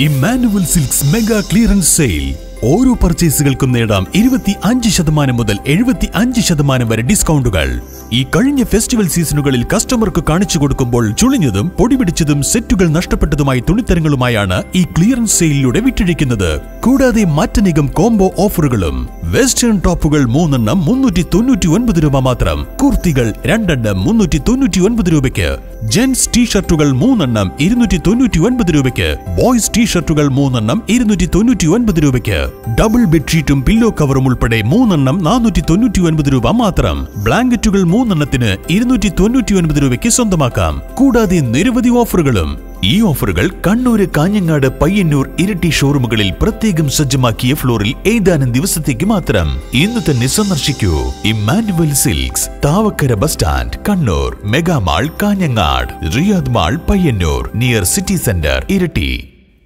Emmanuel Silks mega clearance sale ഓരോ പർച്ചേസുകൾക്കും നേടാം ഇരുപത്തി അഞ്ച് ശതമാനം മുതൽ എഴുപത്തി അഞ്ച് ശതമാനം വരെ ഡിസ്കൗണ്ടുകൾ ഈ കഴിഞ്ഞ ഫെസ്റ്റിവൽ സീസണുകളിൽ കസ്റ്റമർക്ക് കാണിച്ചു കൊടുക്കുമ്പോൾ ചുളിഞ്ഞതും പൊടിപിടിച്ചതും സെറ്റുകൾ നഷ്ടപ്പെട്ടതുമായ തുണിത്തരങ്ങളുമായാണ് ഈ ക്ലിയറൻസ് സെയിലിലൂടെ വിറ്റഴിക്കുന്നത് കൂടാതെ മറ്റനേകം കോംബോ ഓഫറുകളും വെസ്റ്റേൺ ടോപ്പുകൾ മൂന്നെണ്ണം മുന്നൂറ്റി തൊണ്ണൂറ്റി ഒൻപത് രൂപ മാത്രം കുർത്തികൾ രണ്ടെണ്ണം മുന്നൂറ്റി തൊണ്ണൂറ്റി ഒൻപത് രൂപയ്ക്ക് ജെന്റ്സ് ടീഷർട്ടുകൾ മൂന്നെണ്ണം ഇരുന്നൂറ്റി തൊണ്ണൂറ്റി ഒൻപത് രൂപയ്ക്ക് ബോയ്സ് ടീഷർട്ടുകൾ മൂന്നെണ്ണം ഇരുന്നൂറ്റി തൊണ്ണൂറ്റി ഒൻപത് രൂപയ്ക്ക് ഡബിൾ ബെഡ്ഷീറ്റും പില്ലോ കവറും ഉൾപ്പെടെ മൂന്നെണ്ണം നാനൂറ്റി തൊണ്ണൂറ്റി ഒൻപത് രൂപ മാത്രം ബ്ലാങ്കറ്റുകൾ മൂന്നെണ്ണത്തിന് ഇരുന്നൂറ്റി തൊണ്ണൂറ്റി ഒൻപത് രൂപയ്ക്ക് സ്വന്തമാക്കാം കൂടാതെ നിരവധി ഓഫറുകളും ഈ ഓഫറുകൾ കണ്ണൂര് കാഞ്ഞങ്ങാട് പയ്യന്നൂർ ഇരട്ടി ഷോറൂമുകളിൽ പ്രത്യേകം സജ്ജമാക്കിയ ഫ്ലോറിൽ ഏതാനും ദിവസത്തേക്ക് മാത്രം ഇന്ന് തന്നെ സന്ദർശിക്കൂ Immanuel Silks Thavakkara bus stand Kannur mega mall Kanhangad Riyadh mall Payyanur near city centre ഇരട്ടി